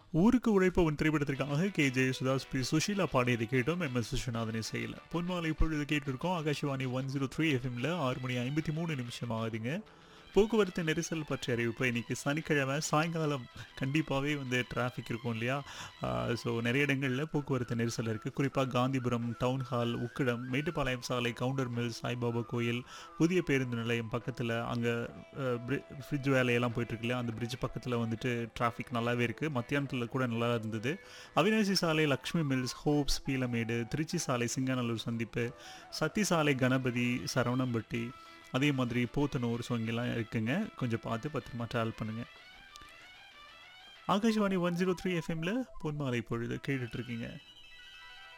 ஊருக்கு உழைப்பவன் திரைப்படத்திற்காக கே ஜெயசுதாஸ் பி சுஷீலா பாடியதை கேட்டோம் எம் எஸ் விஸ்வநாதனை செய்யல பொன்மாலை இப்பொழுது கேட்டிருக்கோம் ஆகாஷவாணி ஒன் ஜீரோ த்ரீ எஃப்எம்ல ஆறு மணி ஐம்பத்தி மூணு நிமிஷம் ஆகுதுங்க போக்குவரத்து நெரிசல் பற்றிய அறிவிப்பு இன்னைக்கு சனிக்கிழமை சாயங்காலம் கண்டிப்பாகவே வந்து டிராஃபிக் இருக்கும் இல்லையா ஸோ நிறைய இடங்களில் போக்குவரத்து நெரிசல் இருக்குது குறிப்பாக காந்திபுரம் டவுன் ஹால் உக்கிடம் மேட்டுப்பாளையம் சாலை கவுண்டர் மில் சாய்பாபா கோயில் புதிய பேருந்து நிலையம் பக்கத்தில் அங்கே ஃப்ரிட்ஜ் வேலையெல்லாம் போயிட்டுருக்கு இல்லையா அந்த பிரிட்ஜ் பக்கத்தில் வந்துட்டு டிராஃபிக் நல்லாவே இருக்குது மத்தியானத்தில் கூட நல்லா இருந்தது அவினாசி சாலை லக்ஷ்மி மில்ஸ் ஹோப்ஸ் பீலமேடு திருச்சி சாலை சிங்காநல்லூர் சந்திப்பு சத்தி சாலை கணபதி சரவணம்பட்டி அதே மாதிரி போத்தனூர் ஸோ இங்கெல்லாம் இருக்குங்க கொஞ்சம் பார்த்து பத்திரமா ட்ராவல் பண்ணுங்கள் ஆகாஷ்வாணி ஒன் ஜீரோ த்ரீ எஃப்எம்ல பொன்மாலை பொழுது கேட்டுட்ருக்கீங்க